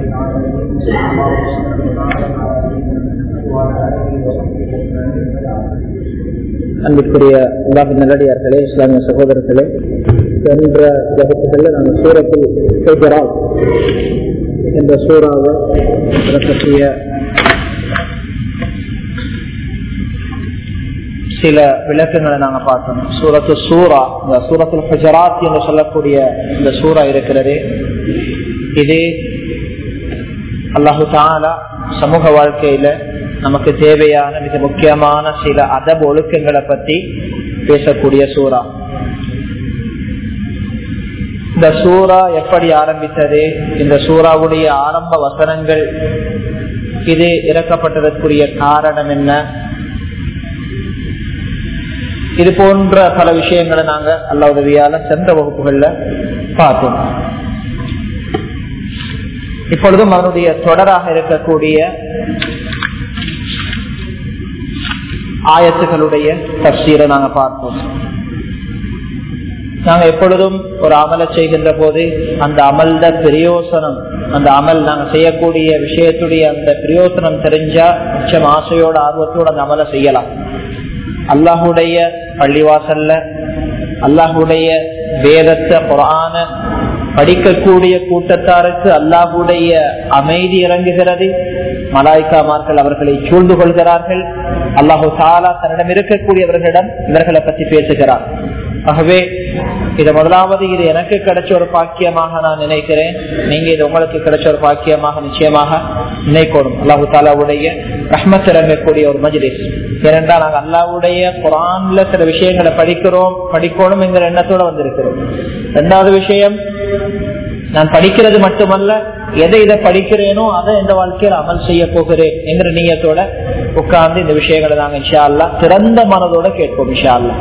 அன்பிற்குரிய உலக நல்லடியார்களே இஸ்லாமிய சகோதரர்களே சென்ற வகுப்புகளில் நாங்கள் சூரத்தில் செய்கிறோம் என்ற சூறாவை பற்றிய சில விளக்கங்களை நாங்க பார்த்தோம் சூரத்து சூரா இந்த சூரத்தில் ஹஜராத் என்று சொல்லக்கூடிய இந்த சூறா இருக்கிறது இது அல்லாஹு தாலா சமூக வாழ்க்கையில நமக்கு தேவையான மிக முக்கியமான சில அதப ஒழுக்கங்களை பத்தி பேசக்கூடிய சூறா இந்த சூறா எப்படி ஆரம்பித்தது இந்த சூறாவுடைய ஆரம்ப வசனங்கள் இது இறக்கப்பட்டதற்குரிய காரணம் என்ன இது போன்ற பல விஷயங்களை நாங்க அல்ல உதவியால சென்ற வகுப்புகள்ல பார்த்தோம் இப்பொழுதும் அதனுடைய தொடராக இருக்கக்கூடிய ஆயத்துகளுடைய தப்சீரை நாங்க பார்த்தோம் நாங்க எப்பொழுதும் ஒரு அமலை செய்கின்ற போது அந்த அமல்த பிரயோசனம் அந்த அமல் நாங்க செய்யக்கூடிய விஷயத்துடைய அந்த பிரயோசனம் தெரிஞ்சா மிச்சம் ஆசையோட ஆர்வத்தோட அந்த அமலை செய்யலாம் அல்லாஹுடைய பள்ளிவாசல்ல அல்லாஹுடைய வேதத்தை குரான படிக்கக்கூடிய கூட்டத்தாருக்கு அல்லாஹுடைய அமைதி இறங்குகிறது மலாய்க்காமார்கள் அவர்களை சூழ்ந்து கொள்கிறார்கள் அல்லாஹு தாலா தன்னிடம் இருக்கக்கூடியவர்களிடம் இவர்களை பற்றி பேசுகிறார் ஆகவே இது முதலாவது இது எனக்கு கிடைச்ச ஒரு பாக்கியமாக நான் நினைக்கிறேன் நீங்க இது உங்களுக்கு கிடைச்ச ஒரு பாக்கியமாக நிச்சயமாக நினைக்கணும் அல்லாஹு தாலாவுடைய ரஹ்மத் இறங்கக்கூடிய ஒரு மஜ்லிஸ் ஏனென்றால் நாங்கள் அல்லாவுடைய குரான்ல சில விஷயங்களை படிக்கிறோம் படிக்கணும் என்கிற எண்ணத்தோட வந்திருக்கிறோம் இரண்டாவது விஷயம் நான் படிக்கிறது மட்டுமல்ல எதை இதை படிக்கிறேனோ அதை இந்த வாழ்க்கையில் அமல் செய்ய போகிறேன் என்கிற நீயத்தோட உட்கார்ந்து இந்த விஷயங்களை நாங்கள் இன்ஷா அல்லா திறந்த மனதோட கேட்போம் இன்ஷா அல்லா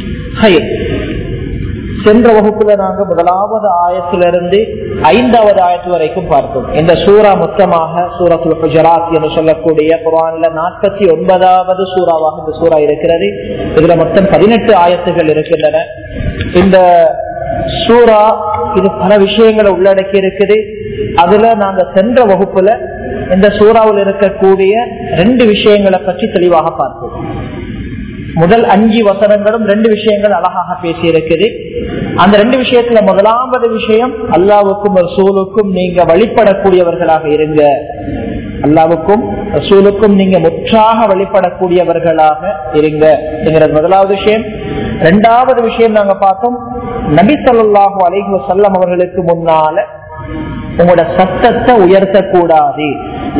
சென்ற வகுப்புல நாங்க முதலாவது ஆயத்திலிருந்து ஐந்தாவது ஆயத்து வரைக்கும் பார்த்தோம் இந்த சூரா மொத்தமாக சூரத்துல் குஜராத் என்று சொல்லக்கூடிய குரான்ல நாற்பத்தி ஒன்பதாவது சூறாவாக இந்த சூறா இருக்கிறது இதுல மொத்தம் பதினெட்டு ஆயத்துகள் இருக்கின்றன இந்த சூறா இது பல விஷயங்களை உள்ளடக்கி இருக்குது அதுல நாங்க சென்ற வகுப்புல இந்த சூறாவில் இருக்கக்கூடிய ரெண்டு விஷயங்களை பற்றி தெளிவாக பார்த்தோம் முதல் அஞ்சு வசனங்களும் ரெண்டு விஷயங்கள் அழகாக பேசி இருக்குது அந்த ரெண்டு விஷயத்துல முதலாவது விஷயம் அல்லாவுக்கும் ரசூலுக்கும் நீங்க வழிபடக்கூடியவர்களாக இருங்க அல்லாவுக்கும் ரசூலுக்கும் நீங்க முற்றாக வழிபடக்கூடியவர்களாக இருங்க என்கிறது முதலாவது விஷயம் ரெண்டாவது விஷயம் நாங்க பார்த்தோம் நபி சொல்லாஹு அலைஹி வசல்லம் அவர்களுக்கு முன்னால உங்களோட சத்தத்தை உயர்த்த கூடாது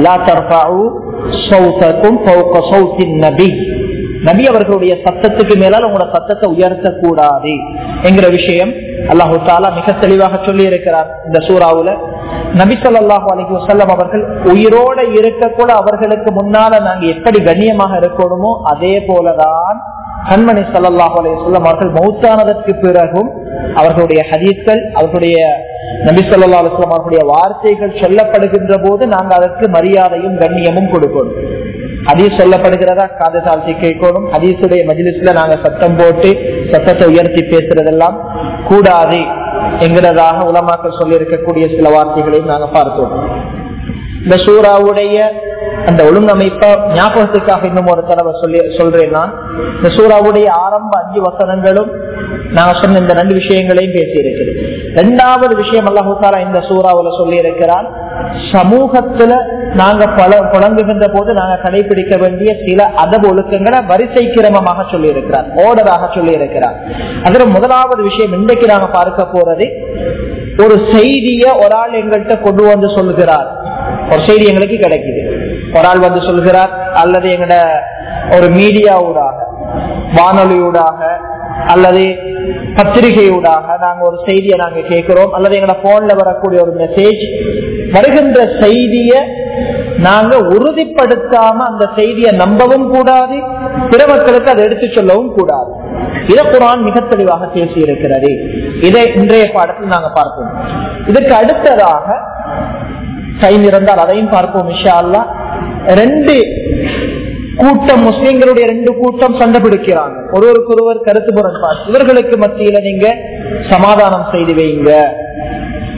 நபி நபி அவர்களுடைய சத்தத்துக்கு மேலால் உங்களோட சத்தத்தை உயர்த்த கூடாது என்கிற விஷயம் அல்லாஹு தாலா மிக தெளிவாக சொல்லி இருக்கிறார் இந்த சூறாவுல நபி சொல்லாஹு அலி வசல்லம் அவர்கள் உயிரோட இருக்க கூட அவர்களுக்கு முன்னால நாங்க எப்படி கண்ணியமாக இருக்கணுமோ அதே போலதான் கண்மணி சல்லாஹு அலி சொல்லம் அவர்கள் மௌத்தானதற்கு பிறகும் அவர்களுடைய ஹதீஸ்கள் அவர்களுடைய நபி சொல்லா அலுவலாம் அவர்களுடைய வார்த்தைகள் சொல்லப்படுகின்ற போது நாங்க அதற்கு மரியாதையும் கண்ணியமும் கொடுக்கணும் ஹதீஸ் சொல்லப்படுகிறதா காது தாழ்த்தி கேட்கணும் ஹதீஸுடைய மஜிலிஸ்ல நாங்க சத்தம் போட்டு சத்தத்தை உயர்த்தி பேசுறதெல்லாம் கூடாது என்கிறதாக உலமாக்கள் சொல்லி இருக்கக்கூடிய சில வார்த்தைகளையும் நாங்க பார்த்தோம் இந்த சூறாவுடைய அந்த ஒழுங்கமைப்ப ஞாபகத்துக்காக இன்னும் ஒரு தடவை சொல்லி சொல்றேன் நான் இந்த சூறாவுடைய ஆரம்ப அஞ்சு வசனங்களும் நாங்க சொன்ன இந்த ரெண்டு விஷயங்களையும் பேசி இருக்கிறேன் இரண்டாவது விஷயம் அல்லாஹாலா இந்த சூறாவுல சொல்லி இருக்கிறான் சமூகத்துல நாங்க பல புழங்குகின்ற போது நாங்க கடைபிடிக்க வேண்டிய சில அதப ஒழுக்கங்களை வரிசை கிரமமாக சொல்லி இருக்கிறார் ஓர்டராக சொல்லி இருக்கிறார் அதுல முதலாவது விஷயம் இன்றைக்கு நாங்க பார்க்க போறது ஒரு செய்திய ஒரு ஆள் எங்கள்கிட்ட கொண்டு வந்து சொல்லுகிறார் ஒரு செய்தி எங்களுக்கு கிடைக்குது ஒரு ஆள் வந்து சொல்கிறார் அல்லது எங்கட ஒரு மீடியா ஊடாக வானொலி ஊடாக அல்லது பத்திரிகையூடாக நாங்க ஒரு செய்தியை நாங்க கேட்கிறோம் அல்லது எங்களோட போன்ல வரக்கூடிய ஒரு மெசேஜ் வருகின்ற செய்திய நாங்க உறுதிப்படுத்தாம அந்த செய்தியை நம்பவும் கூடாது பிற மக்களுக்கு அதை எடுத்து சொல்லவும் கூடாது இதை குரான் மிக தெளிவாக பேசி இருக்கிறது இதை இன்றைய பாடத்தில் நாங்க பார்ப்போம் இதுக்கு அடுத்ததாக டைம் இருந்தால் அதையும் பார்ப்போம் விஷா அல்லா ரெண்டு கூட்டம் முஸ்லிம்களுடைய ரெண்டு கூட்டம் சண்டை பிடிக்கிறாங்க ஒருவருக்கு ஒருவர் கருத்து முரண்பாடு இவர்களுக்கு மத்தியில நீங்க சமாதானம் செய்து வைங்க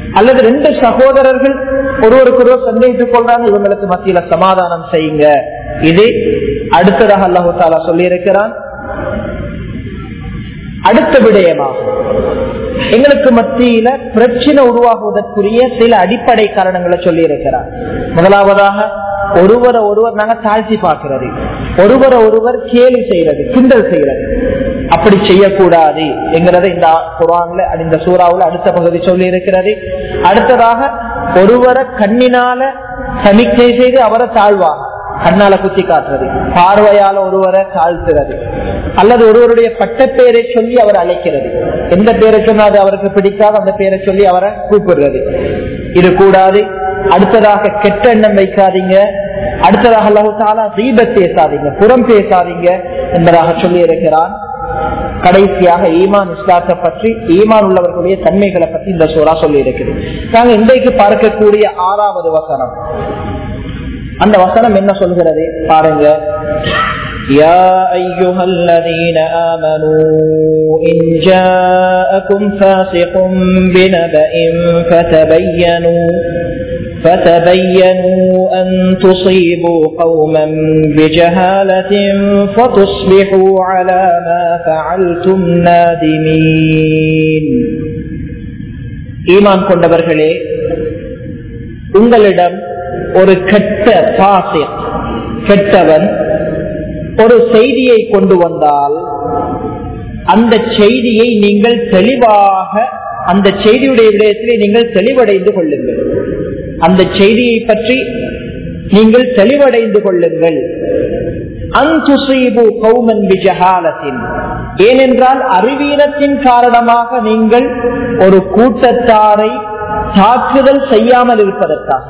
அல்லது ரெண்டு சகோதரர்கள் ஒருவருக்கு ஒருவர் சந்தேகித்துக் கொள்றாங்க இவங்களுக்கு மத்தியில சமாதானம் செய்யுங்க இது அடுத்ததாக அல்லாஹு தாலா சொல்லி இருக்கிறான் அடுத்த விடயமாகும் எங்களுக்கு மத்தியில பிரச்சனை உருவாகுவதற்குரிய சில அடிப்படை காரணங்களை சொல்லி இருக்கிறார் முதலாவதாக ஒருவரை ஒருவர் நாங்க தாழ்த்தி பார்க்கிறது ஒருவரை ஒருவர் கேலி செய்யறது கிண்டல் செய்யறது அப்படி செய்யக்கூடாது என்கிறத இந்த குரான்ல இந்த சூறாவுல அடுத்த பகுதி சொல்லி இருக்கிறது அடுத்ததாக ஒருவரை கண்ணினால சமிக்கை செய்து அவரை தாழ்வாங்க கண்ணால குத்தி காட்டுறது பார்வையால ஒருவரை தாழ்த்துறது அல்லது ஒருவருடைய பட்டப்பேரை சொல்லி அவர் அழைக்கிறது எந்த பேரை சொன்னா அது அவருக்கு பிடிக்காத அந்த பேரை சொல்லி அவரை கூப்பிடுறது இது கூடாது அடுத்ததாக கெட்ட எண்ணம் வைக்காதீங்க அடுத்ததாக அல்லாஹு தாலா தீபத் பேசாதீங்க புறம் பேசாதீங்க என்பதாக சொல்லி இருக்கிறான் கடைசியாக ஈமான் இஸ்லாத்தை பற்றி ஈமான் உள்ளவர்களுடைய தன்மைகளை பற்றி இந்த சோரா சொல்லி இருக்குது நாங்க இன்றைக்கு பார்க்கக்கூடிய ஆறாவது வசனம் அந்த வசனம் என்ன சொல்கிறது பாருங்க يا أيها الذين آمنوا إن جاءكم فاسق بنبأ فتبينوا فتبينوا أن تصيبوا قوما بجهالة فتصبحوا على ما فعلتم نادمين ஈமான் கொண்டவர்களே உங்களிடம் ஒரு கெட்ட பாசி கெட்டவன் ஒரு செய்தியை கொண்டு வந்தால் அந்த செய்தியை நீங்கள் தெளிவாக அந்த செய்தியுடைய விடயத்திலே நீங்கள் தெளிவடைந்து கொள்ளுங்கள் அந்த செய்தியை பற்றி நீங்கள் தெளிவடைந்து கொள்ளுங்கள் அந்துசீபு கௌமன் விஜகாலத்தின் ஏனென்றால் அறிவீனத்தின் காரணமாக நீங்கள் ஒரு கூட்டத்தாரை தாக்குதல் செய்யாமல் இருப்பதற்காக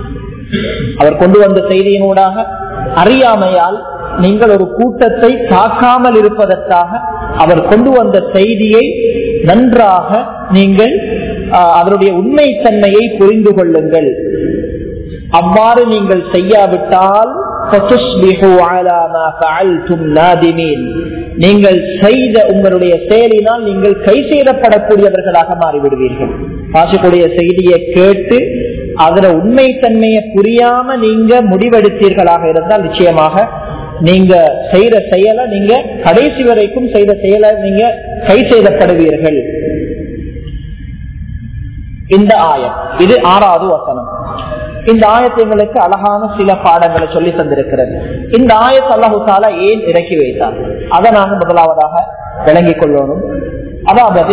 அவர் கொண்டு வந்த செய்தியினூடாக அறியாமையால் நீங்கள் ஒரு கூட்டத்தை தாக்காமல் இருப்பதற்காக அவர் கொண்டு வந்த செய்தியை நன்றாக நீங்கள் அவருடைய உண்மைத்தன்மையை புரிந்து கொள்ளுங்கள் அவ்வாறு நீங்கள் செய்யாவிட்டால் நீங்கள் செய்த உங்களுடைய செயலினால் நீங்கள் கை செய்தப்படக்கூடியவர்களாக மாறிவிடுவீர்கள் பாசிக்குடைய செய்தியை கேட்டு அதுல உண்மைத்தன்மையை புரியாம நீங்க முடிவெடுத்தீர்களாக இருந்தால் நிச்சயமாக நீங்க செய்யற செயலை நீங்க கடைசி வரைக்கும் செய்த செயலை நீங்க கை செய்தப்படுவீர்கள் இந்த ஆயம் இது ஆறாவது வசனம் இந்த ஆயத்தை எங்களுக்கு அழகான சில பாடங்களை சொல்லி தந்திருக்கிறது இந்த ஆயத்தை அல்லாஹு தாலா ஏன் இறக்கி வைத்தார் அதை நாங்க முதலாவதாக விளங்கிக் கொள்ளணும் அதாவது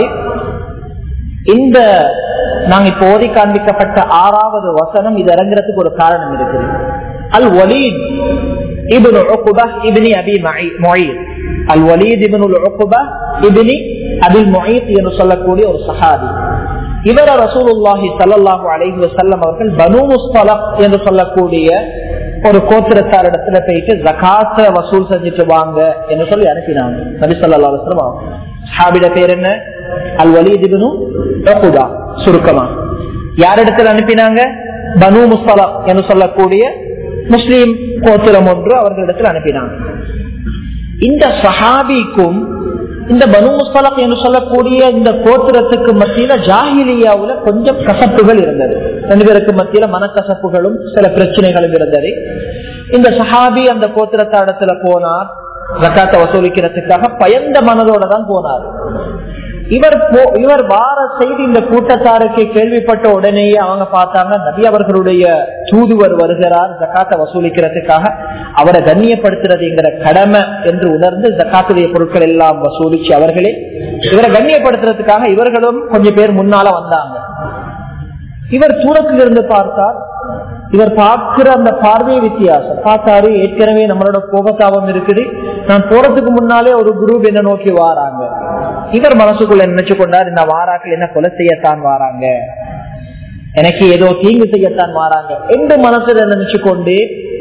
இந்த நாங்க இப்போ ஓதி காண்பிக்கப்பட்ட ஆறாவது வசனம் இது இறங்குறதுக்கு ஒரு காரணம் இருக்குது Al Walid ibn Uqba ibni Abi Muayt Al Walid ibn Uqba ibni Abil Muayt என்று சொல்லக்கூடிய ஒரு சஹாபி இவர ரசூலுல்லாஹி சல்லாஹூ அலைஹி வசல்லம் அவர்கள் பனு முஸ்தலக் என்று சொல்லக்கூடிய ஒரு கோத்திரத்தார் இடத்துல போயிட்டு ஜகாத்த வசூல் செஞ்சுட்டு வாங்க என்று சொல்லி அனுப்பினாங்க நபி சொல்லா அலுவலம் ஹாபிட பேர் என்ன அல் வலிதிபனு சுருக்கமா யார் இடத்துல அனுப்பினாங்க பனு முஸ்தலா என்று சொல்லக்கூடிய முஸ்லீம் கோத்திரம் ஒன்று அவர்களிடத்தில் அனுப்பினாங்க இந்த சஹாபிக்கும் இந்த பனு முஸ்தலக் என்று சொல்லக்கூடிய இந்த கோத்திரத்துக்கு மத்தியில ஜாகிலியாவுல கொஞ்சம் கசப்புகள் இருந்தது ரெண்டு பேருக்கு மத்தியில மனக்கசப்புகளும் சில பிரச்சனைகளும் இருந்தது இந்த சஹாபி அந்த கோத்திரத்தாடத்துல போனார் ரக்காத்தை வசூலிக்கிறதுக்காக பயந்த மனதோட தான் போனார் இவர் இவர் வார செய்தி இந்த கூட்டத்தாருக்கு கேள்விப்பட்ட உடனேயே அவங்க பார்த்தாங்க நபி அவர்களுடைய தூதுவர் வருகிறார் ஜக்காத்தை வசூலிக்கிறதுக்காக அவரை கண்ணியப்படுத்துறதுங்கிற கடமை என்று உணர்ந்து ஜக்காத்துடைய பொருட்கள் எல்லாம் வசூலிச்சு அவர்களே இவரை கண்ணியப்படுத்துறதுக்காக இவர்களும் கொஞ்சம் பேர் முன்னால வந்தாங்க இவர் தூரத்தில் இருந்து பார்த்தார் இவர் பார்க்கிற அந்த பார்வை வித்தியாசம் பார்த்தாரு ஏற்கனவே நம்மளோட கோபத்தாபம் இருக்குது நான் போறதுக்கு முன்னாலே ஒரு குரூப் என்ன நோக்கி வாராங்க இவர் மனசுக்குள்ள நினைச்சு கொண்டார் இந்த வாராக்கள் என்ன கொலை செய்யத்தான் வாராங்க எனக்கு ஏதோ தீங்கு செய்யத்தான் வாராங்க என்று மனசுல நினைச்சு கொண்டு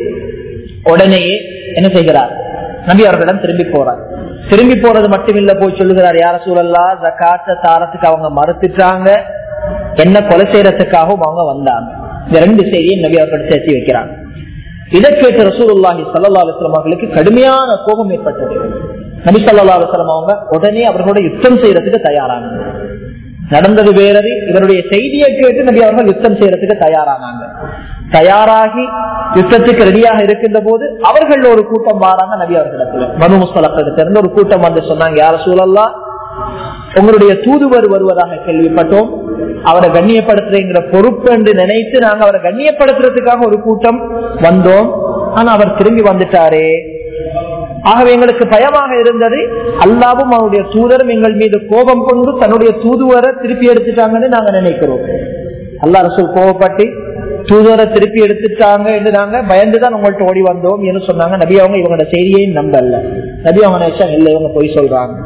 உடனேயே என்ன செய்கிறார் நபி அவர்களிடம் திரும்பி போறார் திரும்பி போறது மட்டும் இல்ல போய் சொல்லுகிறார் யார சூழல்லா ஜக்காத்த தாரத்துக்கு அவங்க மறுத்துட்டாங்க என்ன கொலை செய்யறதுக்காகவும் அவங்க வந்தாங்க இந்த ரெண்டு செய்தியை நபி அவர்கள் சேர்த்து வைக்கிறாங்க இதை கேட்ட ரசூலுல்லாஹி சல்லா அலுவலம் அவர்களுக்கு கடுமையான கோபம் ஏற்பட்டது நபி சல்லா அலுவலம் அவங்க உடனே அவர்களோட யுத்தம் செய்யறதுக்கு தயாரானாங்க நடந்தது வேறது இவருடைய செய்தியை கேட்டு நபி அவர்கள் யுத்தம் செய்யறதுக்கு தயாரானாங்க தயாராகி யுத்தத்துக்கு ரெடியாக இருக்கின்ற போது அவர்கள் ஒரு கூட்டம் வாராங்க நபி அவர்களிடத்துல மனு முஸ்தலத்திலிருந்து ஒரு கூட்டம் வந்து சொன்னாங்க யார சூழல்லா உங்களுடைய தூதுவர் வருவதாக கேள்விப்பட்டோம் அவரை கண்ணியப்படுத்துறேங்கிற பொறுப்பு என்று நினைத்து நாங்க அவரை கண்ணியப்படுத்துறதுக்காக ஒரு கூட்டம் வந்தோம் ஆனா அவர் திரும்பி வந்துட்டாரே ஆகவே எங்களுக்கு பயமாக இருந்தது அல்லாவும் அவருடைய தூதரும் எங்கள் மீது கோபம் கொண்டு தன்னுடைய தூதுவரை திருப்பி எடுத்துட்டாங்கன்னு நாங்க நினைக்கிறோம் அல்லா ரசூல் கோபப்பட்டு தூதுவரை திருப்பி எடுத்துட்டாங்க என்று நாங்க பயந்துதான் உங்கள்ட்ட ஓடி வந்தோம் என்று சொன்னாங்க நபி அவங்க இவங்களோட செய்தியையும் நம்பல நபி அவங்க நினைச்சாங்க இல்ல இவங்க போய் சொல்றாங்க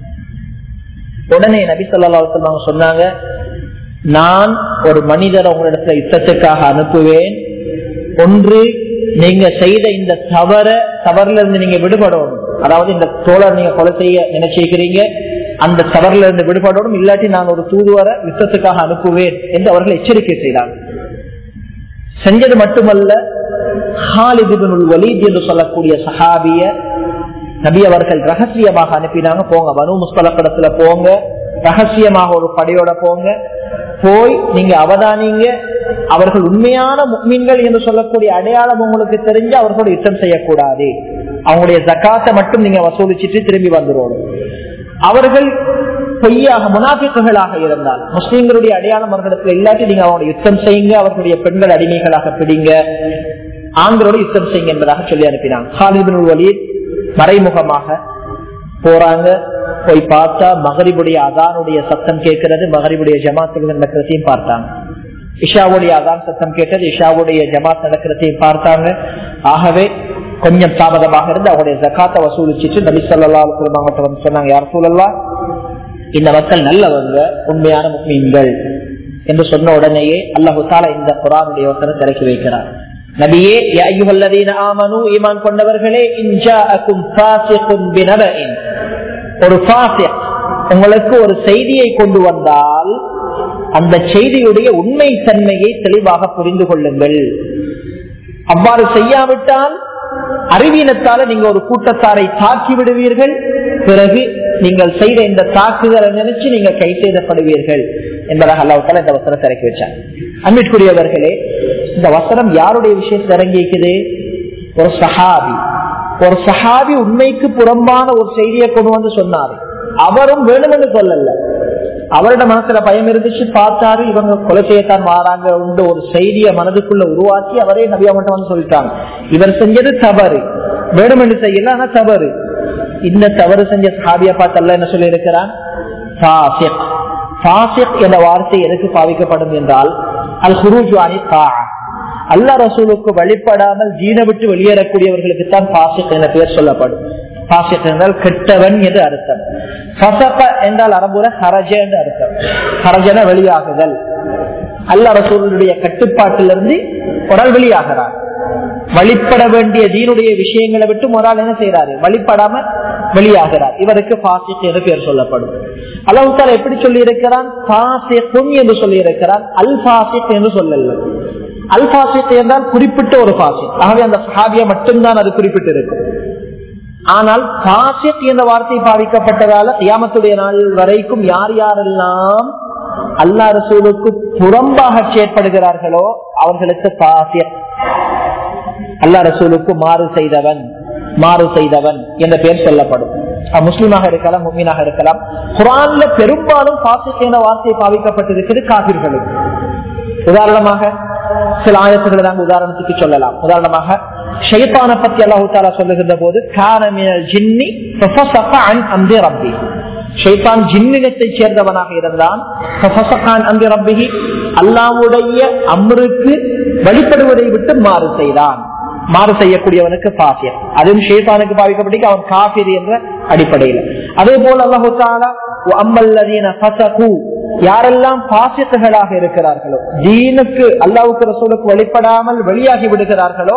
உடனே நபி சொல்லா சொன்னாங்க நான் ஒரு மனிதரை உங்களிடத்துல யுத்தத்துக்காக அனுப்புவேன் ஒன்று நீங்க செய்த இந்த தவற தவறுல இருந்து நீங்க விடுபடணும் அதாவது இந்த தோழர் நீங்க கொலை செய்ய நினைச்சிருக்கிறீங்க அந்த தவறுல இருந்து விடுபடணும் இல்லாட்டி நான் ஒரு தூதுவரை யுத்தத்துக்காக அனுப்புவேன் என்று அவர்கள் எச்சரிக்கை செய்தாங்க செஞ்சது மட்டுமல்ல ஹாலிதிபனுல் வலீத் என்று சொல்லக்கூடிய சஹாபிய நபி அவர்கள் ரகசியமாக அனுப்பினாங்க போங்க மனு முஸ்தலப்படத்துல போங்க ரகசியமாக ஒரு படையோட போங்க போய் நீங்க அவதானிங்க அவர்கள் உண்மையான மீன்கள் என்று சொல்லக்கூடிய அடையாளம் உங்களுக்கு தெரிஞ்சு அவர்களோட யுத்தம் செய்யக்கூடாது அவங்களுடைய ஜக்காத்தை மட்டும் நீங்க வசூலிச்சுட்டு திரும்பி வந்துடும் அவர்கள் பொய்யாக முனாபிக்குகளாக இருந்தால் முஸ்லீம்களுடைய அடையாளம் அவர்களிடத்துல இல்லாட்டி நீங்க அவங்க யுத்தம் செய்யுங்க அவர்களுடைய பெண்கள் அடிமைகளாக பிடிங்க ஆண்களோட யுத்தம் செய்யுங்க என்பதாக சொல்லி அனுப்பினாங்க ஹாலிபின் வலீத் மறைமுகமாக போறாங்க போய் பார்த்தா மகரிபுடைய அதானுடைய சத்தம் கேட்கிறது மகரிபுடைய ஜமாத்துகள் நடக்கிறதையும் பார்த்தாங்க இஷாவுடைய அதான் சத்தம் கேட்டது இஷாவுடைய ஜமாத் நடக்கிறதையும் பார்த்தாங்க ஆகவே கொஞ்சம் தாமதமாக இருந்து அவருடைய ஜக்காத்தை வசூலிச்சுட்டு நபி சொல்லா வந்து சொன்னாங்க யார் சூழல்லா இந்த மக்கள் நல்லவங்க உண்மையான முஸ்லீம்கள் என்று சொன்ன உடனேயே அல்லாஹு தாலா இந்த குரானுடைய ஒருத்தரை திறக்கி வைக்கிறார் நபியே ஆமனு ஈமான் கொண்டவர்களே ஒரு உங்களுக்கு ஒரு செய்தியை கொண்டு வந்தால் அந்த செய்தியுடைய உண்மை தன்மையை தெளிவாக புரிந்து கொள்ளுங்கள் அவ்வாறு செய்யாவிட்டால் அறிவீனத்தால நீங்க ஒரு கூட்டத்தாரை தாக்கி விடுவீர்கள் பிறகு நீங்கள் செய்த இந்த தாக்குதலை நினைச்சு நீங்க கை செய்தப்படுவீர்கள் என்பதாக அல்லாவுக்கால இந்த வசனம் இறக்கி வச்சாங்க அன்பிற்குரியவர்களே இந்த வசனம் யாருடைய விஷயத்தில் இறங்கிக்குது ஒரு சஹாபி ஒரு சஹாபி உண்மைக்கு புறம்பான ஒரு செய்தியை கொண்டு வந்து சொன்னாரு அவரும் வேணுமென்று சொல்லல அவரோட மனசுல பயம் இருந்துச்சு பார்த்தாரு இவங்க கொலை செய்யத்தான் மாறாங்க உண்டு ஒரு செய்திய மனதுக்குள்ள உருவாக்கி அவரே நபியா மட்டும் வந்து சொல்லிட்டாங்க இவர் செஞ்சது தவறு வேணுமென்று செய்யல ஆனா தவறு இந்த தவறு செஞ்ச சஹாபியா பார்த்து என்ன சொல்லி இருக்கிறான் என்ற வார்த்தை எதுக்கு பாவிக்கப்படும் என்றால் அல் ஹுருஜானி தா அல்லா ரசூலுக்கு வழிபடாமல் ஜீன விட்டு வெளியேறக்கூடியவர்களுக்கு தான் பாசிக் என்ற பெயர் சொல்லப்படும் பாசிக் என்றால் கெட்டவன் என்று அர்த்தம் பசப்ப என்றால் அரபுல ஹரஜ என்று அர்த்தம் ஹரஜன வெளியாகுதல் அல்லா ரசூலுடைய கட்டுப்பாட்டிலிருந்து ஒரு ஆள் வெளியாகிறார் வழிபட வேண்டிய தீனுடைய விஷயங்களை விட்டு ஒரு ஆள் என்ன செய்யறாரு வழிபடாம வெளியாகிறார் இவருக்கு பாசிக் என்று பெயர் சொல்லப்படும் அல்லாஹால எப்படி சொல்லி இருக்கிறான் என்று சொல்லி இருக்கிறான் அல் பாசிக் என்று சொல்லல அல் பாசிக் என்றால் குறிப்பிட்ட ஒரு பாசிக் ஆகவே அந்த சஹாபியா மட்டும்தான் அது குறிப்பிட்டு இருக்கும் ஆனால் பாசிக் என்ற வார்த்தை பாதிக்கப்பட்டதால தியாமத்துடைய நாள் வரைக்கும் யார் யாரெல்லாம் அல்லா ரசூலுக்கு புறம்பாக செயற்படுகிறார்களோ அவர்களுக்கு பாசிக் அல்லா ரசூலுக்கு மாறு செய்தவன் மாறு செய்தவன் என்ற பெயர் சொல்லப்படும் முஸ்லீமாக இருக்கலாம் மும்மீனாக இருக்கலாம் குரான்ல பெரும்பாலும் பாசிக் என்ற வார்த்தை பாவிக்கப்பட்டிருக்கிறது காவிர்களுக்கு உதாரணமாக சில ஆயத்துக்களை நாங்கள் உதாரணத்துக்கு சொல்லலாம் உதாரணமாக ஷைத்தான பத்தி அல்லாஹு தாலா சொல்லுகின்ற போது ஜின்னி ரப்பி ஷைத்தான் ஜின்னினத்தை சேர்ந்தவனாக இருந்தான் அல்லாவுடைய அம்ருக்கு வழிபடுவதை விட்டு மாறு செய்தான் மாறு செய்யக்கூடியவனுக்கு பாசியம் அதுவும் ஷேத்தானுக்கு பாவிக்கப்பட்டு அவன் காபிர் என்ற அடிப்படையில் அதே போல அல்லாஹு தாலா அம்மல்லதீன ஃபசகு யாரெல்லாம் பாசித்துகளாக இருக்கிறார்களோ தீனுக்கு அல்லாவுக்கு ரசூலுக்கு வழிபடாமல் வெளியாகி விடுகிறார்களோ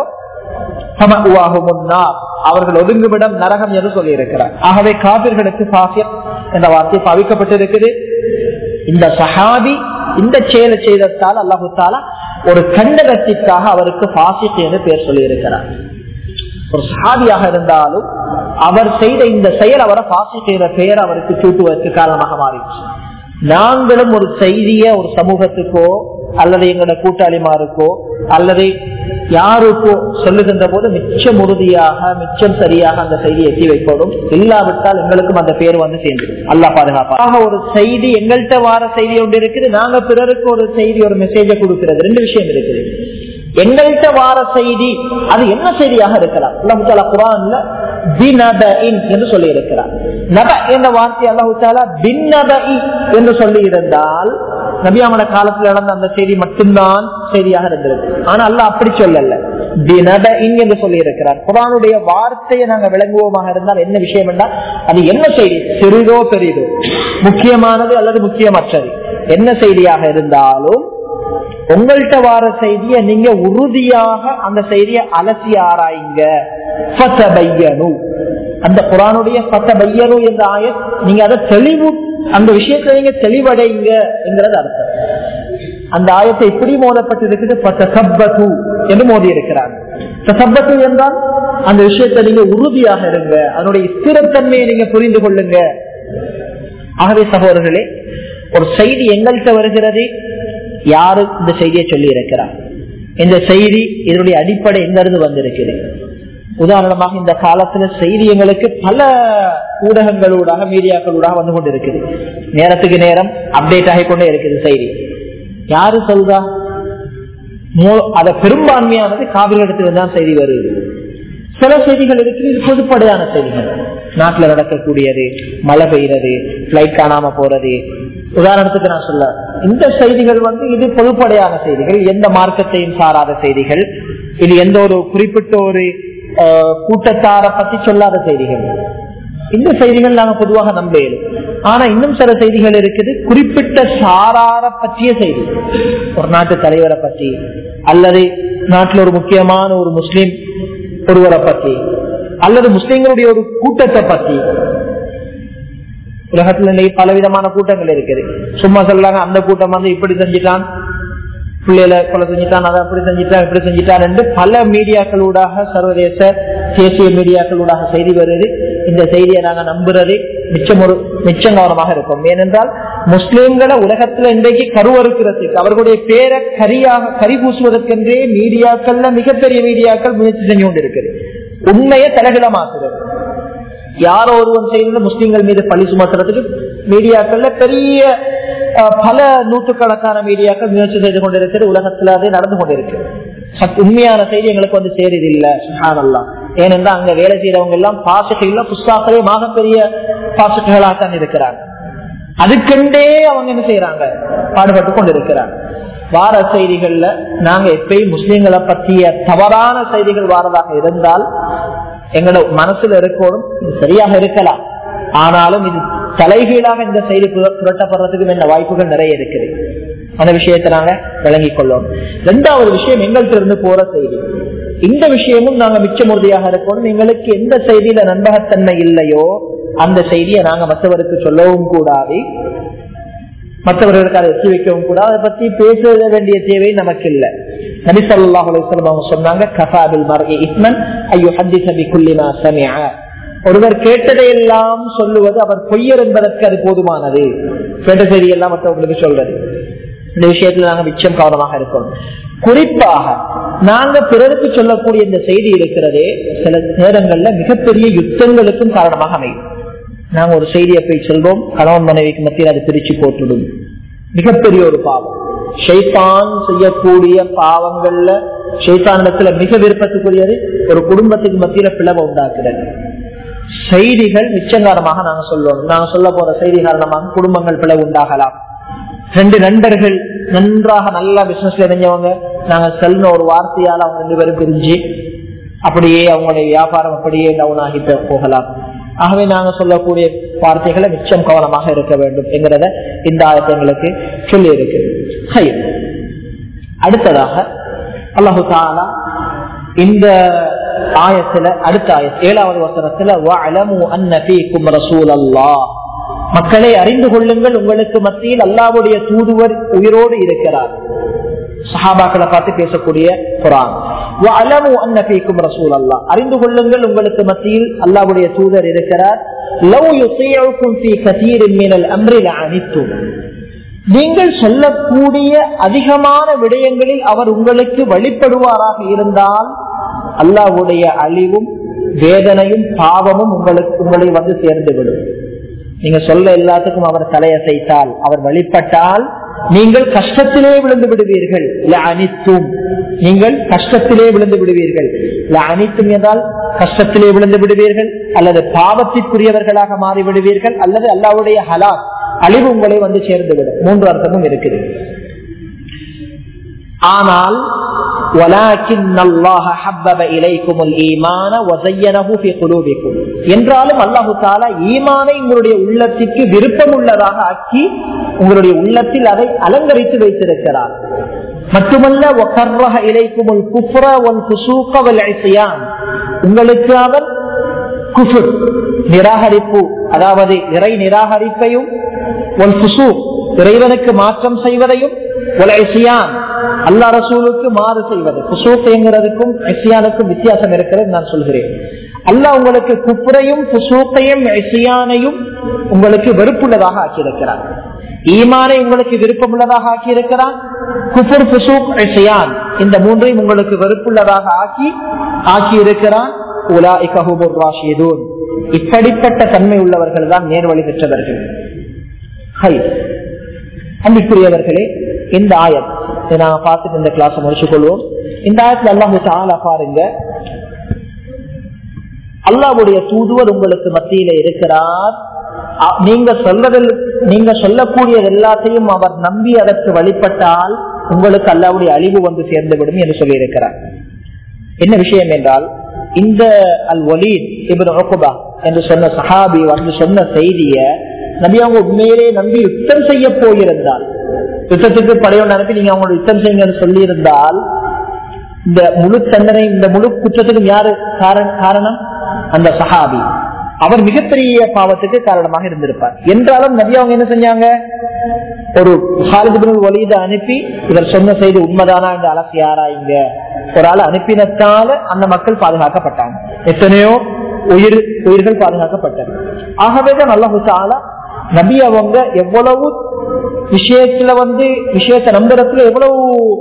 அவர்கள் ஒதுங்குவிடம் நரகம் என்று சொல்லி இருக்கிறார் ஆகவே காபிர்களுக்கு பாசியம் என்ற வார்த்தை பாவிக்கப்பட்டிருக்குது இந்த சஹாபி இந்த செயலை செய்ததால் அல்லாஹு தாலா ஒரு கண்டகத்திற்காக அவருக்கு பாசித் என்று பேர் சொல்லி இருக்கிறார் ஒரு சஹாபியாக இருந்தாலும் அவர் செய்த இந்த செயல் அவரை பாசித் என்ற பெயர் அவருக்கு சூட்டுவதற்கு காரணமாக மாறிடுச்சு நாங்களும் ஒரு செய்திய ஒரு சமூகத்துக்கோ அல்லது எங்களோட கூட்டாளிமாருக்கோ அல்லது யாருக்கோ சொல்லுகின்ற போது மிச்சம் உறுதியாக மிச்சம் சரியாக அந்த செய்தியை எட்டி வைக்கணும் இல்லாவிட்டால் எங்களுக்கும் அந்த பேர் வந்து சேர்ந்துடும் அல்லா பாதுகாப்பாக ஒரு செய்தி எங்கள்கிட்ட வார செய்தி ஒன்று இருக்குது நாங்க பிறருக்கு ஒரு செய்தி ஒரு மெசேஜை கொடுக்கிறது ரெண்டு விஷயம் இருக்குது எங்கள்கிட்ட வார செய்தி அது என்ன செய்தியாக இருக்கலாம் அல்லாஹால குரான்ல என்று சொல்லி இருக்கிறார் நப என்ற வார்த்தை அல்லாஹால பின்னபி என்று சொல்லி இருந்தால் நபியாமல காலத்தில் நடந்த அந்த செய்தி மட்டும்தான் செய்தியாக இருந்திருக்கு ஆனா அல்ல அப்படி சொல்லல என்று சொல்லி இருக்கிறார் குரானுடைய வார்த்தையை நாங்க விளங்குவோமாக இருந்தால் என்ன விஷயம் என்றால் அது என்ன செய்தி சிறிதோ பெரிதோ முக்கியமானது அல்லது முக்கியமற்றது என்ன செய்தியாக இருந்தாலும் உங்கள்கிட்ட வார செய்திய நீங்க உறுதியாக அந்த செய்தியை அலசி ஆராய்ங்க அந்த குரானுடைய பத்தபையனு என்ற ஆயத் நீங்க அதை தெளிவு அந்த விஷயத்துல நீங்க தெளிவடைங்க என்கிறது அர்த்தம் அந்த ஆயத்தை இப்படி மோதப்பட்டிருக்குது பத்தபத்து என்று மோதி இருக்கிறார் தசப்பத்து என்றால் அந்த விஷயத்தை நீங்க உறுதியாக இருங்க அதனுடைய ஸ்திரத்தன்மையை நீங்க புரிந்து கொள்ளுங்க ஆகவே சகோதரர்களே ஒரு செய்தி எங்கள்கிட்ட வருகிறது யாரு இந்த செய்தியை சொல்லி இருக்கிறார் இந்த செய்தி இதனுடைய அடிப்படை எங்கிருந்து வந்திருக்குது உதாரணமாக இந்த காலத்துல செய்தி எங்களுக்கு பல ஊடகங்களூடாக மீடியாக்களூடாக வந்து கொண்டு இருக்குது நேரத்துக்கு நேரம் அப்டேட் ஆகி கொண்டே இருக்குது செய்தி யாரு சொல்றா அத பெரும்பான்மையானது காவிரிடத்துல தான் செய்தி வருது சில செய்திகள் இருக்கு இது பொதுப்படையான செய்திகள் நாட்டுல நடக்கக்கூடியது மழை பெய்யறது பிளைட் காணாம போறது உதாரணத்துக்கு நான் சொல்ல இந்த செய்திகள் வந்து இது பொதுப்படையான செய்திகள் எந்த மார்க்கத்தையும் சாராத செய்திகள் இது எந்த ஒரு குறிப்பிட்ட ஒரு கூட்டத்தார பத்தி சொல்லாத செய்திகள் இந்த செய்திகள் நாங்க பொதுவாக நம்ப இயலும் ஆனா இன்னும் சில செய்திகள் இருக்குது குறிப்பிட்ட சாரார பற்றிய செய்தி ஒரு நாட்டு தலைவரை பற்றி அல்லது நாட்டில் ஒரு முக்கியமான ஒரு முஸ்லீம் ஒருவரை பற்றி அல்லது முஸ்லீம்களுடைய ஒரு கூட்டத்தை பற்றி உலகத்துல இன்னைக்கு பல விதமான கூட்டங்கள் இருக்குது சும்மா சொல்லாங்க அந்த கூட்டம் வந்து இப்படி செஞ்சுட்டான் பிள்ளைகளை கொலை செஞ்சுட்டான் அதை அப்படி செஞ்சுட்டான் இப்படி செஞ்சுட்டான் என்று பல மீடியாக்களூடாக சர்வதேச தேசிய மீடியாக்களூடாக செய்தி வருது இந்த செய்தியை நாங்க நம்புறது மிச்சம் ஒரு மிச்சம் கவனமாக இருக்கும் ஏனென்றால் முஸ்லிம்களை உலகத்துல இன்றைக்கு கருவறுக்கிறதுக்கு அவர்களுடைய பேரை கரியாக கரி பூசுவதற்கென்றே மீடியாக்கள்ல மிகப்பெரிய மீடியாக்கள் முயற்சி செஞ்சு கொண்டிருக்கிறது உண்மையை தலைகிடமாக்குறது யாரோ ஒருவன் செய்த முஸ்லிம்கள் மீது பழி சுமத்துறதுக்கு மீடியாக்கள்ல பெரிய பல நூற்றுக்கணக்கான மீடியாக்கள் முயற்சி செய்து கொண்டிருக்கிறது உலகத்துல அது நடந்து கொண்டிருக்கு உண்மையான செய்தி எங்களுக்கு வந்து சேருது இல்ல சுஹானல்லாம் ஏனென்றால் அங்க வேலை செய்யறவங்க எல்லாம் பாசிட்டிவ்ல புஸ்தாக்களே மிகப்பெரிய பாசிட்டிவ்களாக தான் இருக்கிறாங்க அதுக்கெண்டே அவங்க என்ன செய்யறாங்க பாடுபட்டு கொண்டிருக்கிறாங்க வார செய்திகள்ல நாங்க எப்பயும் முஸ்லிம்களை பற்றிய தவறான செய்திகள் வாரதாக இருந்தால் எங்களோட மனசுல இருக்கணும் இது சரியாக இருக்கலாம் ஆனாலும் இது தலைகீழாக இந்த செய்தி புரட்டப்படுறதுக்கு என்ன வாய்ப்புகள் நிறைய இருக்குது அந்த விஷயத்தை நாங்க விளங்கிக் கொள்ளணும் ரெண்டாவது விஷயம் எங்கள்கிட்ட இருந்து போற செய்தி இந்த விஷயமும் நாங்க மிச்சம் உறுதியாக இருக்கணும் எங்களுக்கு எந்த செய்தியில நம்பகத்தன்மை இல்லையோ அந்த செய்தியை நாங்க மற்றவருக்கு சொல்லவும் கூடாது மற்றவர்களுக்கு அதை எத்தி வைக்கவும் கூடாது அதை பத்தி பேச வேண்டிய தேவை நமக்கு இல்லை நபி சொல்லாஹ் அவங்க சொன்னாங்க கஃபாபில் மர்இ இஸ்மன் ஐயோ ஹத்தி சபி குல்லிமா சமியா ஒருவர் கேட்டதை எல்லாம் சொல்லுவது அவர் பொய்யர் என்பதற்கு அது போதுமானது கேட்ட செய்தி எல்லாம் மற்றவங்களுக்கு சொல்றது இந்த விஷயத்துல நாங்க மிச்சம் கவனமாக இருக்கணும் குறிப்பாக நாங்க பிறருக்கு சொல்லக்கூடிய இந்த செய்தி இருக்கிறதே சில நேரங்கள்ல மிகப்பெரிய யுத்தங்களுக்கும் காரணமாக அமையும் நாங்க ஒரு செய்தியை போய் சொல்றோம் கணவன் மனைவிக்கு மத்தியில் அது பிரிச்சு போட்டுடும் மிகப்பெரிய ஒரு பாவம் ஷைத்தான் செய்யக்கூடிய பாவங்கள்ல ஷைத்தானிடத்துல மிக விருப்பத்துக்குரியது ஒரு குடும்பத்துக்கு மத்தியில பிளவை உண்டாக்குறது செய்திகள் நிச்சயகாரமாக நாங்க சொல்லுவோம் நாங்க சொல்ல போற செய்தி காரணமாக குடும்பங்கள் பிளவு உண்டாகலாம் ரெண்டு நண்பர்கள் நன்றாக நல்லா பிசினஸ்ல இணைஞ்சவங்க நாங்க செல்ன ஒரு வார்த்தையால அவங்க ரெண்டு பேரும் பிரிஞ்சு அப்படியே அவங்களுடைய வியாபாரம் அப்படியே டவுன் ஆகிட்டு போகலாம் ஆகவே நாங்க சொல்லக்கூடிய வார்த்தைகளை மிச்சம் கவனமாக இருக்க வேண்டும் என்கிறத இந்த ஆயத்தங்களுக்கு சொல்லி இருக்கு அடுத்ததாக அல்லாஹு தாலா இந்த ஆயத்துல அடுத்த ஆய ஏழாவது வசனத்துல மக்களை அறிந்து கொள்ளுங்கள் உங்களுக்கு மத்தியில் அல்லாவுடைய தூதுவர் உயிரோடு இருக்கிறார் சஹாபாக்களை பார்த்து பேசக்கூடிய குரான் அறிந்து கொள்ளுங்கள் உங்களுக்கு மத்தியில் அல்லாவுடைய தூதர் இருக்கிறார் நீங்கள் சொல்லக்கூடிய அதிகமான விடயங்களில் அவர் உங்களுக்கு வழிபடுவாராக இருந்தால் அல்லாவுடைய அழிவும் வேதனையும் பாவமும் உங்களுக்கு உங்களை வந்து சேர்ந்துவிடும் நீங்க சொல்ல எல்லாத்துக்கும் அவர் தலையசைத்தால் அவர் வழிபட்டால் நீங்கள் கஷ்டத்திலே விழுந்து விடுவீர்கள் அனித்தும் நீங்கள் கஷ்டத்திலே விழுந்து விடுவீர்கள் அனித்தும் என்றால் கஷ்டத்திலே விழுந்து விடுவீர்கள் அல்லது பாவத்திற்குரியவர்களாக மாறி விடுவீர்கள் அல்லது அல்லாவுடைய ஹலா அழிவு உங்களை வந்து சேர்ந்துவிடும் மூன்று அர்த்தமும் இருக்குது ஆனால் என்றாலும் அல்லாஹு தாலா ஈமானை உங்களுடைய உள்ளத்திற்கு விருப்பம் உள்ளதாக ஆக்கி உங்களுடைய உள்ளத்தில் அதை அலங்கரித்து வைத்திருக்கிறார் மட்டுமல்ல உங்களுக்கு அவர் குஃபுர் நிராகரிப்பு அதாவது இறை நிராகரிப்பையும் இறைவனுக்கு மாற்றம் செய்வதையும் அல்லா ரசூலுக்கு மாறு செய்வது குசூக்கைங்கிறதுக்கும் எசியானுக்கும் வித்தியாசம் இருக்கிறது நான் சொல்கிறேன் அல்லாஹ் உங்களுக்கு குப்புரையும் குசூக்கையும் எசியானையும் உங்களுக்கு வெறுப்புள்ளதாக ஆக்கியிருக்கிறார் ஈமானை உங்களுக்கு விருப்பமுள்ளதாக ஆக்கியிருக்கிறான் குஃபுர் புசூக் எசியான் இந்த மூன்றையும் உங்களுக்கு வெறுப்புள்ளதாக ஆக்கி ஆக்கி இருக்கிறான் இப்படிப்பட்ட தன்மை உள்ளவர்கள் தான் நேர்வழி பெற்றவர்கள் அன்பிற்குரியவர்களே இந்த ஆயத் நாம பார்த்துட்டு இந்த கிளாஸ் முடிச்சு கொள்வோம் இந்த ஆயத்துல அல்லாஹு தாலா பாருங்க அல்லாவுடைய தூதுவர் உங்களுக்கு மத்தியில இருக்கிறார் நீங்க சொல்வதில் நீங்க சொல்லக்கூடியது எல்லாத்தையும் அவர் நம்பி அதற்கு வழிபட்டால் உங்களுக்கு அல்லாவுடைய அழிவு வந்து சேர்ந்துவிடும் என்று சொல்லி இருக்கிறார் என்ன விஷயம் என்றால் இந்த அல் ஒலீத் இபின் ஒகுபா என்று சொன்ன சஹாபி வந்து சொன்ன செய்திய நபி அவங்க உண்மையிலே நம்பி யுத்தம் செய்ய போயிருந்தால் யுத்தத்துக்கு படையோடு அனுப்பி நீங்க அவங்களோட யுத்தம் செய்யுங்கன்னு சொல்லி இருந்தால் இந்த முழு தண்டனை இந்த முழு குற்றத்துக்கும் யாரு காரணம் அந்த சஹாபி அவர் மிகப்பெரிய பாவத்துக்கு காரணமாக இருந்திருப்பார் என்றாலும் நபி அவங்க என்ன செஞ்சாங்க ஒரு ஹாலிதிபின் வலித அனுப்பி இவர் சொன்ன செய்தி உண்மைதானா என்று அலசி ஆராய்ங்க ஒரு ஆள் அனுப்பினத்தால அந்த மக்கள் பாதுகாக்கப்பட்டாங்க எத்தனையோ உயிர் உயிர்கள் பாதுகாக்கப்பட்டது ஆகவேதான் நல்லா நபி அவங்க எவ்வளவு விஷயத்துல வந்து விஷயத்தை நம்புறதுல எவ்வளவு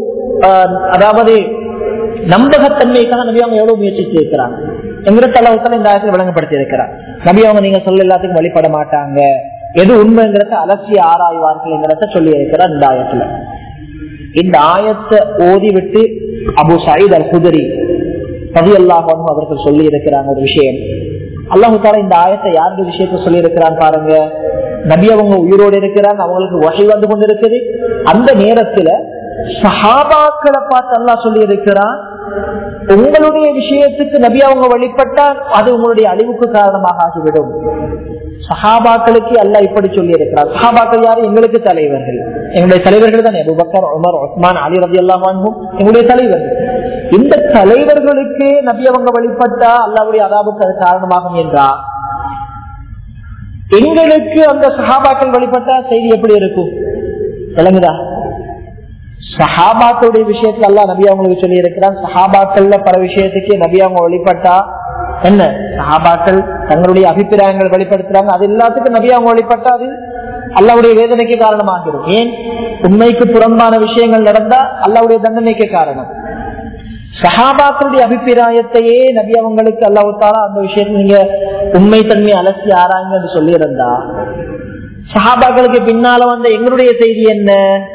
அதாவது நம்பகத்தன்மைக்காக நபி அவங்க எவ்வளவு முயற்சித்து இருக்கிறாங்க எங்கிற தளவுக்கள் இந்த ஆயத்தில் விளங்கப்படுத்தி இருக்கிறார் நபி அவங்க நீங்க சொல்ல எல்லாத்துக்கும் வழிபட மாட்டாங்க எது உண்மைங்கிறத அலசிய ஆராய்வார்கள்ங்கிறத சொல்லி இருக்கிறார் இந்த ஆயத்துல இந்த ஆயத்தை ஓதி விட்டு அபு சயீத் அல் குதிரி பதி அல்லாஹும் அவர்கள் சொல்லி இருக்கிறாங்க ஒரு விஷயம் அல்லாஹு தாலா இந்த ஆயத்தை யாருடைய விஷயத்த சொல்லி இருக்கிறான் பாருங்க நபி அவங்க உயிரோடு இருக்கிறாங்க அவங்களுக்கு வகை வந்து கொண்டு இருக்குது அந்த நேரத்துல சஹாபாக்களை பார்த்து அல்லா சொல்லி இருக்கிறான் உங்களுடைய விஷயத்துக்கு நபி அவங்க வழிபட்டால் அது உங்களுடைய அழிவுக்கு காரணமாக ஆகிவிடும் சஹாபாக்களுக்கு அல்ல இப்படி சொல்லி இருக்கிறார் சஹாபாக்கள் யாரு எங்களுக்கு தலைவர்கள் எங்களுடைய தலைவர்கள் தான் அபுபக்கர் உமர் உஸ்மான் அலி ரபி அல்லாமான்கும் எங்களுடைய தலைவர்கள் இந்த தலைவர்களுக்கு நபி அவங்க வழிபட்டா அல்லாவுடைய அதாபுக்கு அது காரணமாகும் என்றார் எங்களுக்கு அந்த சஹாபாக்கள் வழிபட்டா செய்தி எப்படி இருக்கும் விளங்குதா சஹாபாக்களுடைய விஷயத்துல அல்லா நபி அவங்களுக்கு சொல்லி இருக்கிறான் சஹாபாக்கள்ல பல விஷயத்துக்கு நபி அவங்க வழிபட்டா என்ன சஹாபாக்கள் தங்களுடைய அபிப்பிராயங்கள் வெளிப்படுத்துறாங்க அது எல்லாத்துக்கும் நபி அவங்க வழிபட்டா அது அல்லாவுடைய வேதனைக்கு காரணமாகிடும் ஏன் உண்மைக்கு புறம்பான விஷயங்கள் நடந்தா அல்லாவுடைய தண்டனைக்கு காரணம் சஹாபாக்களுடைய அபிப்பிராயத்தையே நபி அவங்களுக்கு அல்லாவுத்தாலா அந்த விஷயத்துல நீங்க உண்மை தன்மை அலசி ஆராய்ங்க சொல்லி இருந்தா சஹாபாக்களுக்கு பின்னால வந்த எங்களுடைய செய்தி என்ன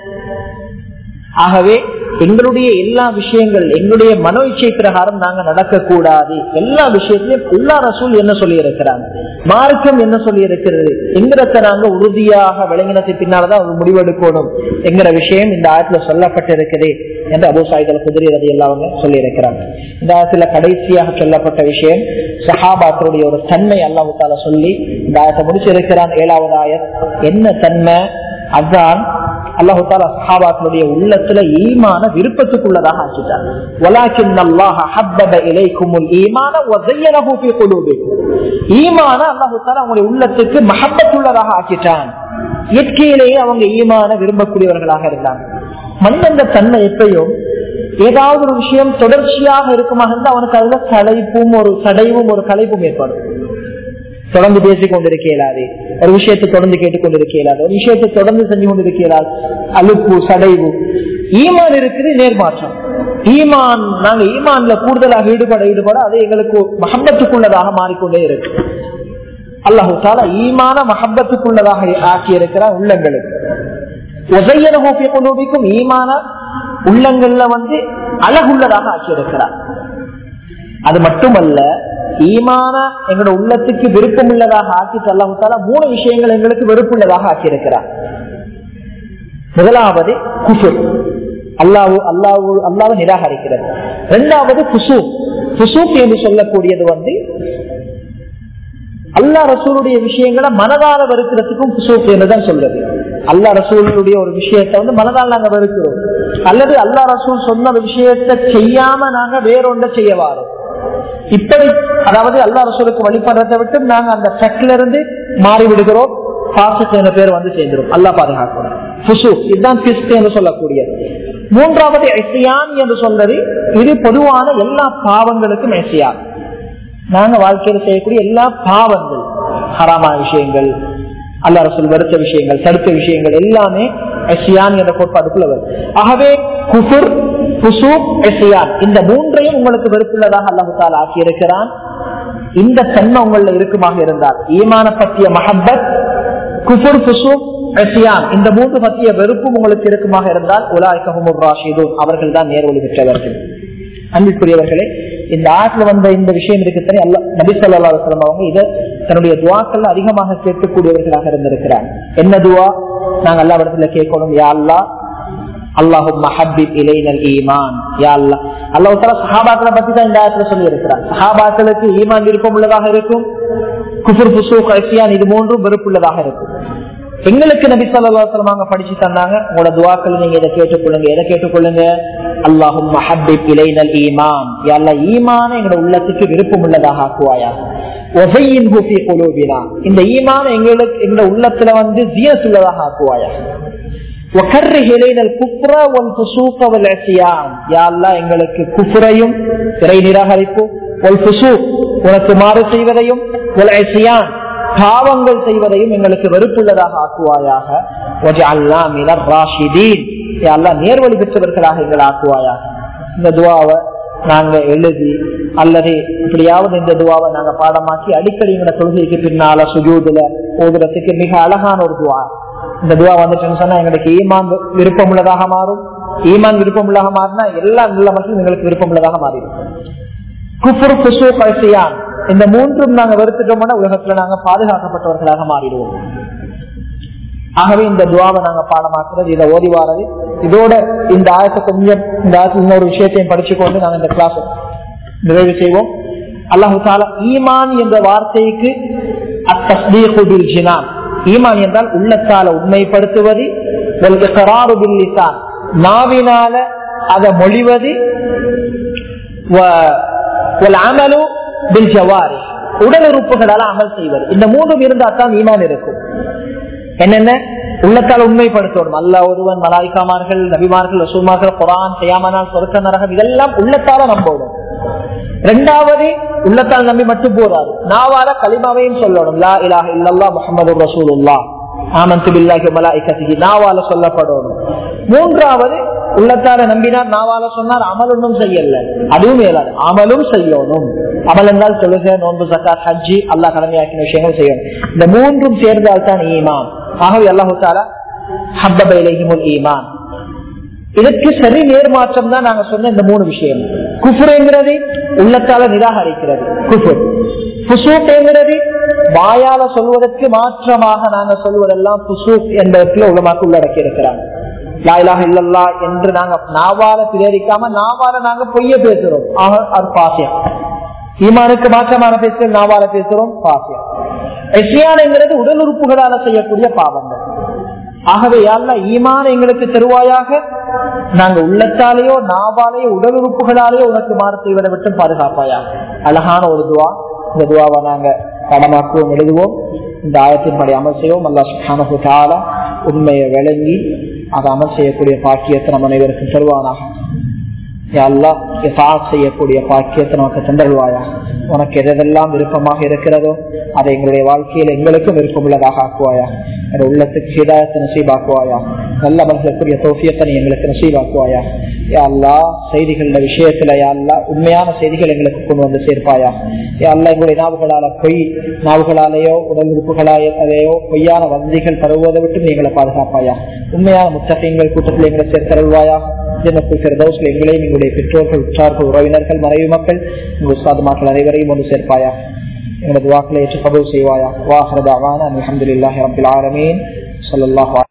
ஆகவே எங்களுடைய எல்லா விஷயங்கள் எங்களுடைய மனோ இச்சை பிரகாரம் நாங்க நடக்கக்கூடாது எல்லா விஷயத்திலும் எல்லா ரசூல் என்ன சொல்லி இருக்கிறாங்க மார்க்கம் என்ன சொல்லி இருக்கிறது எங்கிறத நாங்க உறுதியாக விளங்கினத்தை பின்னால்தான் ஒரு முடிவெடுக்கணும் என்கிற விஷயம் இந்த ஆயத்துல சொல்லப்பட்டிருக்குது என்று அபு சாயிதல் குதிரை ரதி எல்லாவங்க சொல்லி இருக்கிறாங்க இந்த ஆயத்துல கடைசியாக சொல்லப்பட்ட விஷயம் சஹாபாக்களுடைய ஒரு தன்மை அல்லாவுத்தால சொல்லி இந்த ஆயத்தை முடிச்சிருக்கிறான் ஏழாவது ஆயத் என்ன தன்மை அதான் அல்லாஹு தாலா சஹாபாக்களுடைய உள்ளத்துல ஈமான விருப்பத்துக்குள்ளதாக ஆக்கிட்டார் வலாக்கின் அல்லாஹ ஹப்பப இலைக்குமுல் ஈமான வஸையனஹு ஃபீ குலூபிக்கும் ஈமான அல்லாஹு தாலா அவங்களுடைய உள்ளத்துக்கு மஹப்பத்துள்ளதாக ஆக்கிட்டான் இயற்கையிலேயே அவங்க ஈமான விரும்பக்கூடியவர்களாக இருந்தாங்க மனிதன் தன்மை எப்பயும் ஏதாவது ஒரு விஷயம் தொடர்ச்சியாக இருக்குமாக இருந்தால் அவனுக்கு அதுல கலைப்பும் ஒரு சடைவும் ஒரு கலைப்பும் ஏற்படும் தொடர்ந்து பேசிக் கொண்டிருக்க இயலாது ஒரு விஷயத்தை தொடர்ந்து கேட்டுக் கொண்டிருக்க இயலாது ஒரு விஷயத்தை தொடர்ந்து செஞ்சு கொண்டிருக்க இயலாது அலுப்பு சடைவு ஈமான் இருக்குது நேர்மாற்றம் ஈமான் நாங்க ஈமான்ல கூடுதலாக ஈடுபட ஈடுபட அது எங்களுக்கு மகம்பத்துக்குள்ளதாக மாறிக்கொண்டே இருக்கு அல்லாஹு தாலா ஈமான மஹப்பத்துக்குள்ளதாக ஆக்கி இருக்கிறார் உள்ளங்களுக்கு உதயனுக்கும் ஈமான உள்ளங்கள்ல வந்து அழகுள்ளதாக ஆக்கி இருக்கிறார் அது மட்டுமல்ல ஈமான எங்களோட உள்ளத்துக்கு விருப்பம் உள்ளதாக ஆக்கி அல்லாஹு தாலா மூணு விஷயங்கள் எங்களுக்கு வெறுப்புள்ளதாக ஆக்கி இருக்கிறார் முதலாவது குஃபுர் அல்லாவு அல்லாவு அல்லாவை நிராகரிக்கிறது இரண்டாவது குசூப் குசூப் என்று சொல்லக்கூடியது வந்து அல்லா ரசூலுடைய விஷயங்களை மனதால வெறுக்கிறதுக்கும் குசூப் என்றுதான் சொல்றது அல்லா ரசூலுடைய ஒரு விஷயத்தை வந்து மனதால் நாங்க வெறுக்கிறோம் அல்லது அல்லா ரசூல் சொன்ன விஷயத்தை செய்யாம நாங்க வேறொன்றை செய்ய வாரோம் இப்படி அதாவது அல்லா ரசூலுக்கு வழிபடுறதை விட்டு நாங்க அந்த ட்ரக்ல இருந்து மாறி விடுகிறோம் பாசிட் என்ற பேர் வந்து சேர்ந்துரும் அல்லா பாதுகாக்கணும் புசு இதுதான் பிஸ்ட் என்று சொல்லக்கூடியது மூன்றாவது எசியான் என்று சொல்றது இது பொதுவான எல்லா பாவங்களுக்கும் எசியான் நாங்க வாழ்க்கையில் செய்யக்கூடிய எல்லா பாவங்கள் ஹராமான விஷயங்கள் அல்லா ரசூல் வெறுத்த விஷயங்கள் தடுத்த விஷயங்கள் எல்லாமே எசியான் என்ற கோட்பாடுக்குள்ள வரும் ஆகவே குஃபுர் குசூப் எசியான் இந்த மூன்றையும் உங்களுக்கு வெறுப்புள்ளதாக அல்லாஹால ஆக்கி இருக்கிறான் இந்த தன்மை உங்கள இருக்குமாக இருந்தால் ஈமான பற்றிய மஹப்பத் குஃபுர் குசூப் எசியான் இந்த மூன்று பற்றிய வெறுப்பும் உங்களுக்கு இருக்குமாக இருந்தால் உலாய்கமும் ராஷிதூன் அவர்கள் தான் நேர்வழி பெற்றவர்கள் அன்பிற்குரியவர்களே இந்த ஆற்றுல வந்த இந்த விஷயம் இருக்குத்தானே அல்ல நபி சொல்லா அலுவலம் அவங்க இதை தன்னுடைய துவாக்கள் அதிகமாக கேட்கக்கூடியவர்களாக இருந்திருக்கிறாங்க என்ன துவா நாங்க எல்லா இடத்துல கேட்கணும் யா அல்லா அல்லாஹும் மஹபிப் இலைனல் ஈமான் யா அல்லா அல்லாஹ் தாலா சஹாபாக்களை பத்தி தான் இந்த ஆயத்துல சொல்லி இருக்கிறார் சஹாபாக்களுக்கு ஈமான் விருப்பம் உள்ளதாக இருக்கும் குஃபுர் புசு கசியான் இது மூன்றும் வெறுப்புள்ளதாக இருக்கும் எங்களுக்கு நபி சொல்லாங்க படிச்சு தந்தாங்க உங்களோட துவாக்கள் நீங்க இதை கேட்டுக்கொள்ளுங்க எதை கேட்டுக்கொள்ளுங்க அல்லாஹும் மஹபிப் இலைனல் ஈமான் யாழ்லா ஈமான எங்களோட உள்ளத்துக்கு விருப்பம் உள்ளதாக ஆக்குவாயா இந்த ஈமான எங்களுக்கு எங்களோட உள்ளத்துல வந்து ஜியஸ் உள்ளதாக ஆக்குவாயா எங்களுக்கு குஃபுரையும் திரை நிராகரிப்பு உனக்கு மாறு செய்வதையும் பாவங்கள் செய்வதையும் எங்களுக்கு வெறுப்புள்ளதாக ஆக்குவாயாக நேர்வழி பெற்றவர்களாக எங்களை ஆக்குவாயாக இந்த துவாவை நாங்க எழுதி அல்லது இப்படியாவது இந்த துவாவை நாங்க பாடமாக்கி அடிக்கடி எங்களோட தொழுகைக்கு பின்னால சுஜூதுல ஓதுறதுக்கு மிக அழகான ஒரு துவா இந்த துவா வந்துச்சுன்னு சொன்னா எங்களுக்கு ஈமான் விருப்பம் உள்ளதாக மாறும் ஈமான் விருப்பம் உள்ளதாக மாறினா எல்லா நல்ல மக்களும் எங்களுக்கு விருப்பம் உள்ளதாக மாறிடும் குஃபுர் குசு பரிசையான் இந்த மூன்றும் நாங்க வெறுத்துட்டோம்னா உலகத்துல நாங்க பாதுகாக்கப்பட்டவர்களாக மாறிடுவோம் ஆகவே இந்த துவாவை நாங்க பாடமாக்குறது இதை ஓதி வாரது இதோட இந்த ஆயத்தை கொஞ்சம் இந்த ஆயத்தில் இன்னொரு விஷயத்தையும் படிச்சுக்கொண்டு நாங்க இந்த கிளாஸ் நிறைவு செய்வோம் அல்லாஹு தாலா ஈமான் என்ற வார்த்தைக்கு அத்தஸ்தீகுபில் ஜினான் ஈமான் என்றால் உள்ளத்தால உண்மைப்படுத்துவது நாவினால அதை மொழிவது அமலு பில் ஜவாரி உடல் உறுப்புகளால் அமல் செய்வது இந்த மூன்றும் இருந்தா தான் ஈமான் இருக்கும் என்னென்ன உள்ளத்தால் உண்மைப்படுத்தணும் அல்ல ஒருவன் மலாய்க்காமார்கள் நபிமார்கள் வசூமார்கள் குரான் செய்யாமனால் சொர்க்க நரகம் இதெல்லாம் உள்ளத்தால நம்பணும் ரெண்டாவது உள்ளத்தால் நம்பி மட்டும் போதாது நாவால களிமாவையும் சொல்லணும் லா இலாஹ இல்லல்லா முகமது ரசூலுல்லா ஆமந்து பில்லாஹி மலாய்கத்திகி நாவால சொல்லப்படணும் மூன்றாவது உள்ளத்தால நம்பினார் நாவால சொன்னார் அமல் ஒன்றும் செய்யல அதுவும் இயலாது அமலும் செய்யணும் அமல் என்றால் தொழுக நோன்பு சக்காத் ஹஜ்ஜி அல்லா கடமையாக்கின விஷயங்கள் செய்யணும் இந்த மூன்றும் சேர்ந்தால் தான் ஈமான் ஆகவே அல்லாஹு தாலா ஹப்பபைலைஹிமுல் ஈமான் இதற்கு சரி நேர்மாற்றம் தான் நாங்க சொன்ன இந்த மூணு விஷயம் குஃபுரங்கிறது உள்ளத்தால நிராகரிக்கிறது குஃபுர் புசூக்ங்கிறது வாயால சொல்வதற்கு மாற்றமாக நாங்க சொல்வதெல்லாம் புசூக் என்பதற்கு உலமாக்கு உள்ளடக்கி இருக்கிறாங்க லாயிலாக இல்லல்லா என்று நாங்க நாவால பிரேரிக்காம நாவால நாங்க பொய்ய பேசுறோம் ஆக அது பாசியம் ஈமானுக்கு மாற்றமான பேசுறது நாவால பேசுறோம் பாசியம் எஸ்யானுங்கிறது உடல் உறுப்புகளால செய்யக்கூடிய பாவங்கள் ஆகவே யாருல ஈமான எங்களுக்கு தருவாயாக நாங்க உள்ளத்தாலேயோ நாவாலேயோ உடல் உறுப்புகளாலேயோ உனக்கு மாறு செய்வதை விட்டு பாதுகாப்பாயாக அழகான ஒரு துவா இந்த துவாவை நாங்க படமாக்குவோம் எழுதுவோம் இந்த ஆயத்தின்படி அமல் செய்வோம் அல்லா சுஹானு தாலா உண்மையை விளங்கி அதை அமல் செய்யக்கூடிய பாக்கியத்தை நம்ம அனைவருக்கும் தருவானாக எல்லாம் செய்யக்கூடிய பாக்கியத்தை நமக்கு தந்தருவாயா உனக்கு எதெல்லாம் விருப்பமாக இருக்கிறதோ அதை எங்களுடைய வாழ்க்கையில் எங்களுக்கும் விருப்பம் உள்ளதாக ஆக்குவாயா எங்கள் உள்ளத்துக்கு ஹிதாயத்தை நசீபாக்குவாயா நல்ல மனசுக்குரிய தோஃபியத்தை நீ எங்களுக்கு நசீபாக்குவாயா யா அல்லா செய்திகள விஷயத்துல யா அல்லா உண்மையான செய்திகள் எங்களுக்கு கொண்டு வந்து சேர்ப்பாயா யா அல்லா எங்களுடைய நாவுகளால பொய் நாவுகளாலேயோ உடல் உறுப்புகளாலேயோ பொய்யான வந்திகள் பரவுவதை விட்டு நீங்களை பாதுகாப்பாயா உண்மையான முத்தகங்கள் கூட்டத்தில் எங்களை சேர்த்தருள்வாயா ஜன்னத்தில் எங்களையும் எங்களுடைய பெற்றோர்கள் உற்றார்கள் உறவினர்கள் மறைவு மக்கள் உங்கள் உஸ்தாது மக்கள் அனைவரையும் ஒன்று சேர்ப்பாயா எங்களது வாக்களை ஏற்று கபூல் செய்வாயா வாஹரதாவான அலமதுல்லாஹி ரபில் ஆலமீன் சொல்லல்லாஹ்